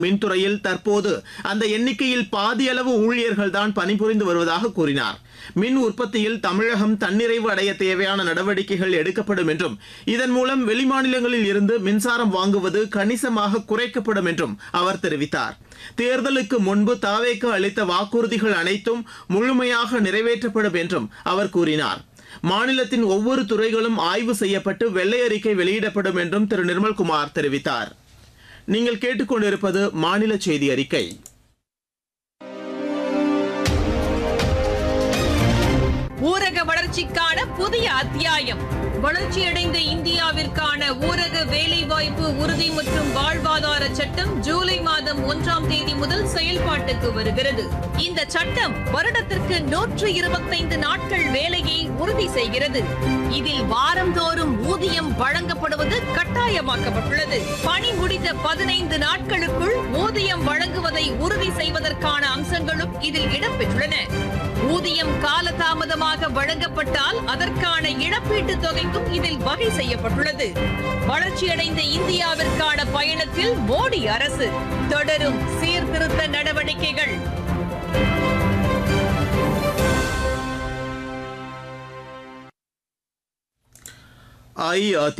மின்துறையில் தற்போது அந்த எண்ணிக்கையில் பாதியளவு ஊழியர்கள் தான் பணிபுரிந்து வருவதாக கூறினார் மின் உற்பத்தியில் தமிழகம் தன்னிறைவு அடைய தேவையான நடவடிக்கைகள் எடுக்கப்படும் என்றும் இதன் மூலம் வெளிமாநிலங்களில் இருந்து மின்சாரம் வாங்குவது கணிசமாக குறைக்கப்படும் என்றும் அவர் தெரிவித்தார் தேர்தலுக்கு முன்பு தாவேக்கு அளித்த வாக்குறுதிகள் அனைத்தும் முழுமையாக நிறைவேற்றப்படும் என்றும் அவர் கூறினார் மாநிலத்தின் ஒவ்வொரு துறைகளும் ஆய்வு செய்யப்பட்டு வெள்ளை அறிக்கை வெளியிடப்படும் என்றும் திரு நிர்மல்குமார் தெரிவித்தார் நீங்கள் கேட்டுக்கொண்டிருப்பது மாநில செய்தி அறிக்கை ஊரக வளர்ச்சிக்கான புதிய அத்தியாயம் வளர்ச்சியடைந்த இந்தியாவிற்கான ஊரக வேலைவாய்ப்பு உறுதி மற்றும் வாழ்வாதார சட்டம் ஜூலை மாதம் ஒன்றாம் தேதி முதல் செயல்பாட்டுக்கு வருகிறது இந்த சட்டம் வருடத்திற்கு நூற்று இருபத்தைந்து நாட்கள் வேலையை உறுதி செய்கிறது இதில் வாரந்தோறும் ஊதியம் வழங்கப்படுவது கட்டாயமாக்கப்பட்டுள்ளது பணி முடிந்த பதினைந்து நாட்களுக்குள் ஊதியம் வழங்குவதை உறுதி செய்வதற்கான அம்சங்களும் இதில் இடம்பெற்றுள்ளன ஊதியம் காலதாமதமாக வழங்கப்பட்டால் அதற்கான இழப்பீட்டுத் தொகைக்கும் இதில் வகை செய்யப்பட்டுள்ளது வளர்ச்சியடைந்த இந்தியாவிற்கான பயணத்தில் மோடி அரசு தொடரும் சீர்திருத்த நடவடிக்கைகள் அஇஅதிமுக